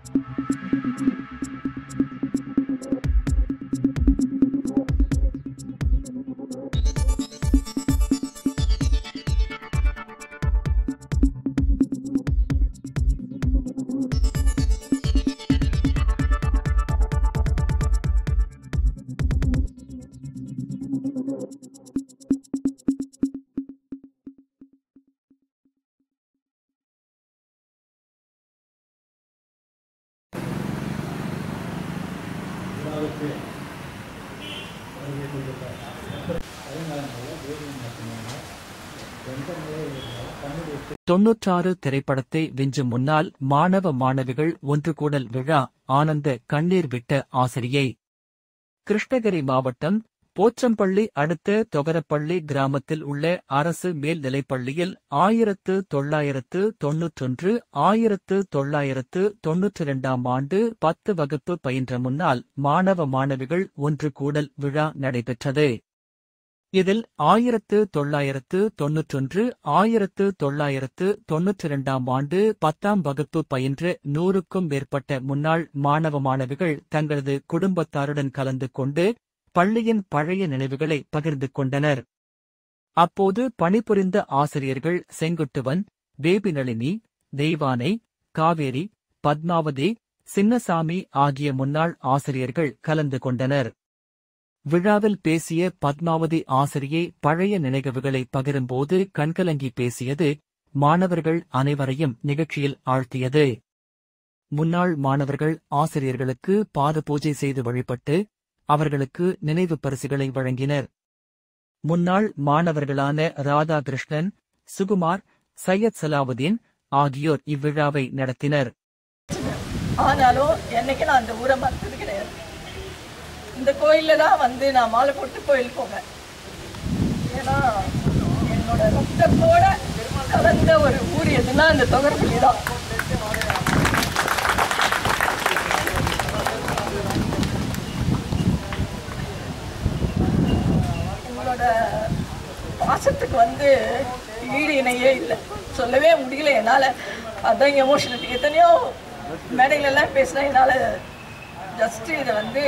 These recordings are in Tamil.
தொன்னூற்றாறு திரைப்படத்தை விஞ்சும் முன்னால் மாணவ மாணவிகள் ஒன்று கூடல் விழா ஆனந்த கண்ணீர் விட்ட ஆசிரியை கிருஷ்ணகிரி மாவட்டம் போச்சம்பள்ளி அடுத்த தொகரப்பள்ளி கிராமத்தில் உள்ள அரசு மேல்நிலைப்பள்ளியில் ஆயிரத்து தொள்ளாயிரத்து தொன்னூற்றொன்று ஆயிரத்து தொள்ளாயிரத்து தொன்னூற்றி இரண்டாம் ஆண்டு பத்து வகுப்பு பயின்ற முன்னாள் மாணவ மாணவிகள் ஒன்று கூடல் விழா நடைபெற்றது இதில் ஆயிரத்து தொள்ளாயிரத்து தொன்னூற்றொன்று ஆயிரத்து தொள்ளாயிரத்து தொன்னூற்றி இரண்டாம் ஆண்டு பத்தாம் வகுப்பு பயின்ற நூறுக்கும் மேற்பட்ட முன்னாள் மாணவ மாணவிகள் தங்களது குடும்பத்தாருடன் கலந்து கொண்டு பள்ளியின் பழைய நினைவுகளை பகிர்ந்து கொண்டனர் அப்போது பணிபுரிந்த ஆசிரியர்கள் செங்குட்டுவன் பேபிநளினி தெய்வானை காவேரி பத்மாவதி சின்னசாமி ஆகிய முன்னாள் ஆசிரியர்கள் கலந்து கொண்டனர் விழாவில் பேசிய பத்மாவதி ஆசிரியை பழைய நினைவுகளை பகிரும்போது கண்கலங்கி பேசியது மாணவர்கள் அனைவரையும் நிகழ்ச்சியில் ஆழ்த்தியது முன்னாள் மாணவர்கள் ஆசிரியர்களுக்கு பாத பூஜை செய்து வழிபட்டு அவர்களுக்கு நினைவு பரிசுகளை வழங்கினர் முன்னாள் மாணவர்களான ராதாகிருஷ்ணன் சுகுமார் சையத் சலாவுதீன் ஆகியோர் இவ்விழாவை நடத்தினர் ஆனாலும் என்னைக்கு நான் அந்த ஊரை மறந்தது கிடையாது இந்த கோயில்ல தான் வந்து நான் மாலை போட்டு கோயில் போவேன் ஏன்னா என்னோட ரத்தத்தோட கலந்த ஒரு ஊர் எதுனா இந்த தொகர்பள்ளி தான் உங்களோட பாசத்துக்கு வந்து ஈடு இணையே இல்லை சொல்லவே முடியல என்னால் அதான் எமோஷனல் எத்தனையோ மேடையிலெல்லாம் பேசினா என்னால் ஜஸ்ட் இதை வந்து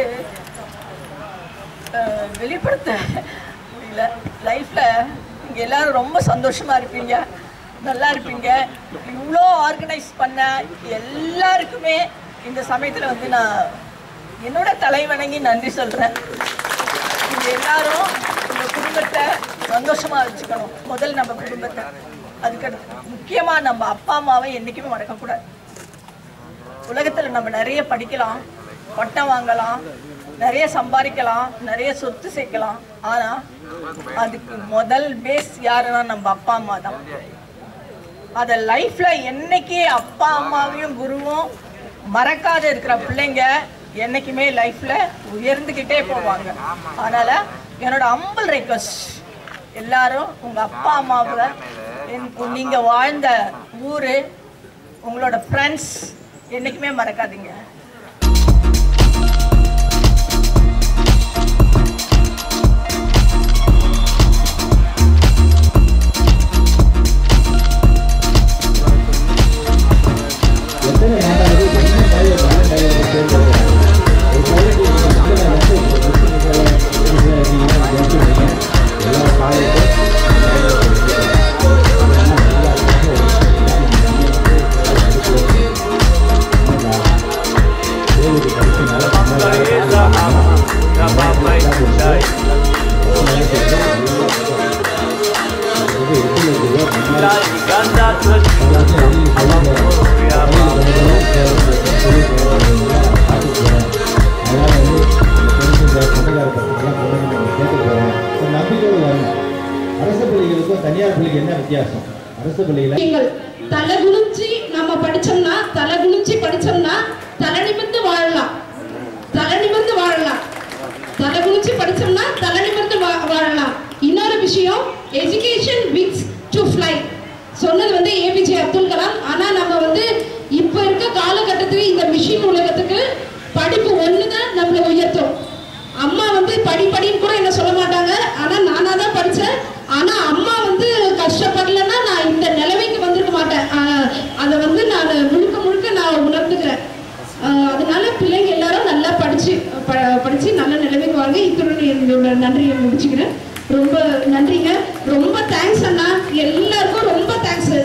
அஹ், வெளிப்படுத்த முடியல லைஃப்பில் இங்கே எல்லாரும் ரொம்ப சந்தோஷமாக இருப்பீங்க நல்லா இருப்பீங்க இவ்வளோ ஆர்கனைஸ் பண்ண எல்லாருக்குமே இந்த சமயத்தில் வந்து நான் என்னோட தலை வணங்கி நன்றி சொல்கிறேன் நீங்க எல்லாரும் உங்க குடும்பத்தை சந்தோஷமா வச்சுக்கணும் முதல் நம்ம குடும்பத்தை அதுக்கடுத்து முக்கியமா நம்ம அப்பா அம்மாவை என்னைக்குமே மறக்கக்கூடாது உலகத்துல நம்ம நிறைய படிக்கலாம் பட்டம் வாங்கலாம் நிறைய சம்பாதிக்கலாம் நிறைய சொத்து சேர்க்கலாம் ஆனா அதுக்கு முதல் பேஸ் யாருன்னா நம்ம அப்பா அம்மா தான் அத லைஃப்ல என்னைக்கு அப்பா அம்மாவையும் குருவும் மறக்காத இருக்கிற பிள்ளைங்க என்னைக்குமே லைஃப்ல உயர்ந்துகிட்டே போவாங்க அதனால என்னோட அம்பல் ரெக்வஸ்ட் எல்லாரும் உங்க அப்பா அம்மாவை என்- நீங்க வாழ்ந்த ஊரு உங்களோட ஃப்ரெண்ட்ஸ் என்னைக்குமே மறக்காதீங்க எத்தனை நாடாவது என்ன கையில் பல கையில் சேர்ந்தது ஒரு கையில் எத்தனை லட்சம் எல்லா காலையும் நம்பிக்கையோடு வரணும் அரசு பள்ளிகளுக்கும் தனியார் பள்ளிக்கு என்ன வித்தியாசம் அரசு பள்ளியில நீங்கள் தலை குனிஞ்சு நம்ம படிச்சோம்னா தலை குனிஞ்சு படிச்சோம்னா தலை நிமிர்ந்து வாழலாம் தலை நிமிர்ந்து வாழலாம் தலை குனிஞ்சு படிச்சோம்னா தலை நிமிர்ந்து வா- வாழலாம் இன்னொரு விஷயம் எஜுகேஷன் விங்ஸ் டு ஃப்ளை சொன்னது வந்து ஏபிஜே அப்துல் கலாம் ஆனா நம்ம வந்து இப்ப இருக்க காலகட்டத்துக்கு இந்த மிஷின் உலகத்துக்கு படிப்பு ஒன்று தான் நம்மளை உயர்த்தும் அம்மா வந்து படி படின்னு கூட என்ன சொல்ல மாட்டாங்க ஆனா நானா தான் படிச்சேன் ஆனா அம்மா வந்து கஷ்டப்படலைன்னா நான் இந்த நிலைமைக்கு வந்திருக்க மாட்டேன் ஆஹ் அதை வந்து நான் முழுக்க முழுக்க நான் உணர்ந்துக்கிறேன் எங்களோட நன்றியை முடிச்சுக்கிறேன் ரொம்ப நன்றிங்க ரொம்ப தேங்க்ஸ் அண்ணா எல்லாருக்கும் ரொம்ப தேங்க்ஸ்